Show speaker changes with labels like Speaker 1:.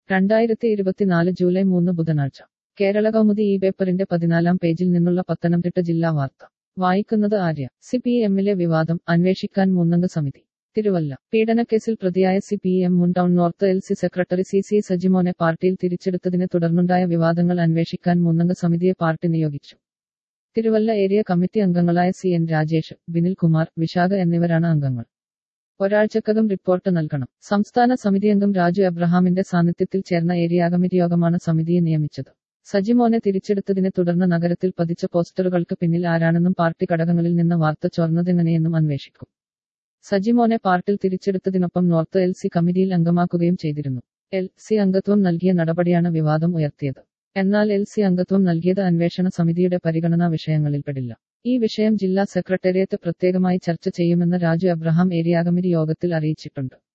Speaker 1: രണ്ടായിരത്തി ഇരുപത്തിനാല് ജൂലൈ മൂന്ന് ബുധനാഴ്ച കേരള കൗമുദി ഈ പേപ്പറിന്റെ പതിനാലാം പേജിൽ നിന്നുള്ള പത്തനംതിട്ട ജില്ലാ വാർത്ത വായിക്കുന്നത് ആര്യ സി പി എമ്മിലെ വിവാദം അന്വേഷിക്കാൻ മൂന്നംഗ സമിതി തിരുവല്ല പീഡനക്കേസിൽ പ്രതിയായ സി പി എം മുൻ town north L C secretary C C സജിമോനെ പാർട്ടിയിൽ തിരിച്ചെടുത്തതിനെ തുടർന്നുണ്ടായ വിവാദങ്ങൾ അന്വേഷിക്കാൻ മൂന്നംഗ സമിതിയെ പാർട്ടി നിയോഗിച്ചു തിരുവല്ല ഏരിയ കമ്മിറ്റി അംഗങ്ങളായ സി എൻ രാജേഷ് ബിനിൽ കുമാർ വിശാഖ എന്നിവരാണ് അംഗങ്ങൾ ഒരാഴ്ചക്കകം റിപ്പോർട്ട് നൽകണം സംസ്ഥാന സമിതി അംഗം രാജു എബ്രഹാമിന്റെ സാന്നിധ്യത്തിൽ ചേർന്ന ഏരിയ കമ്മിറ്റി യോഗമാണ് സമിതിയെ നിയമിച്ചത് സജിമോനെ തിരിച്ചെടുത്തതിനെ തുടർന്ന് നഗരത്തിൽ പതിച്ച പോസ്റ്ററുകൾക്ക് പിന്നിൽ ആരാണെന്നും പാർട്ടി ഘടകങ്ങളിൽ നിന്ന് വാർത്ത ചോർന്നതെങ്ങനെയെന്നും അന്വേഷിക്കും സജിമോനെ പാർട്ടിയിൽ തിരിച്ചെടുത്തതിനൊപ്പം നോർത്ത് എൽ സി കമ്മിറ്റിയിൽ അംഗമാക്കുകയും ചെയ്തിരുന്നു എൽ സി അംഗത്വം നൽകിയ നടപടിയാണ് വിവാദം ഉയർത്തിയത് എന്നാൽ എൽ സി അംഗത്വം നൽകിയത് അന്വേഷണ സമിതിയുടെ പരിഗണനാ വിഷയങ്ങളിൽപ്പെടില്ല ഈ വിഷയം ജില്ലാ സെക്രട്ടേറിയറ്റ് പ്രത്യേകമായി ചർച്ച ചെയ്യുമെന്ന് രാജു എബ്രഹാം ഏരിയ കമ്മിറ്റി യോഗത്തിൽ അറിയിച്ചിട്ടുണ്ട്